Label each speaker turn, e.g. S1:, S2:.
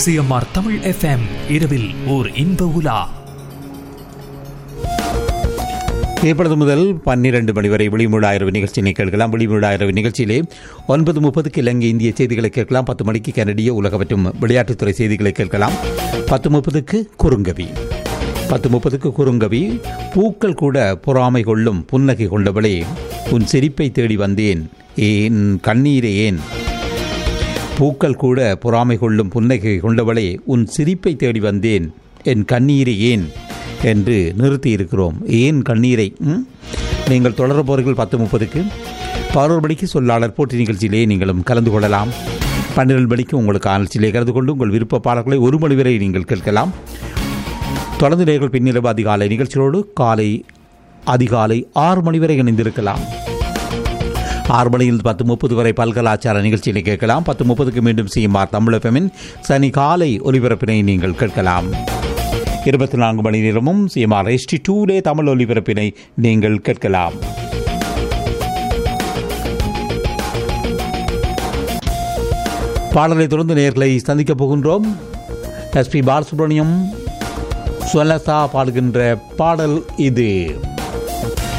S1: CMR Tamil FM இரவில் ஓர் இன்ப உலா
S2: இப்பொழுது முதல் பன்னிரண்டு மணி வரை விழிமுழாயிரவு நிகழ்ச்சியினை கேட்கலாம் விழிமுழாயிரவு நிகழ்ச்சியிலே ஒன்பது முப்பதுக்கு இலங்கை இந்திய செய்திகளை கேட்கலாம் பத்து மணிக்கு கனடிய உலக மற்றும் விளையாட்டுத்துறை செய்திகளை கேட்கலாம் பத்து முப்பதுக்கு குறுங்கவி பத்து முப்பதுக்கு குறுங்கவி பூக்கள் கூட பொறாமை கொள்ளும் புன்னகை கொண்டவளே உன் சிரிப்பை தேடி வந்தேன் ஏன் கண்ணீரே ஏன் பூக்கள் கூட பொறாமை கொள்ளும் புன்னகை கொண்டவளே உன் சிரிப்பை தேடி வந்தேன் என் கண்ணீரை ஏன் என்று நிறுத்தியிருக்கிறோம் ஏன் கண்ணீரை ம்? நீங்கள் தொடர போறீர்கள் பத்து முப்பதுக்கு பதினோரு மணிக்கு சொல்லாளர் போட்டி நிகழ்ச்சியிலே நீங்களும் கலந்து கொள்ளலாம் பன்னிரண்டு மணிக்கு உங்களுக்கு ஆராய்ச்சியிலே கலந்து கொண்டு உங்கள் விருப்ப பாடல்களை ஒரு மணி வரை நீங்கள் கேட்கலாம் தொடர்ந்து நேர்கள் பின்னிரவு அதிகாலை நிகழ்ச்சியோடு காலை அதிகாலை ஆறு மணி வரை இணைந்திருக்கலாம் ஆறு மணியில் பத்து முப்பது வரை பல்கலாச்சார நிகழ்ச்சியினை கேட்கலாம் பத்து முப்பதுக்கு மீண்டும் சிஎம்ஆர் தமிழகமின் சனி காலை ஒலிபரப்பினை நீங்கள் கேட்கலாம் இருபத்தி நான்கு மணி நேரமும் சிஎம்ஆர் எஸ்டி டூலே தமிழ் ஒலிபரப்பினை நீங்கள் கேட்கலாம் பாடலை தொடர்ந்து நேர்களை சந்திக்கப் போகின்றோம் எஸ்பி பாலசுப்ரமணியம் சுவலசா பாடுகின்ற பாடல் இது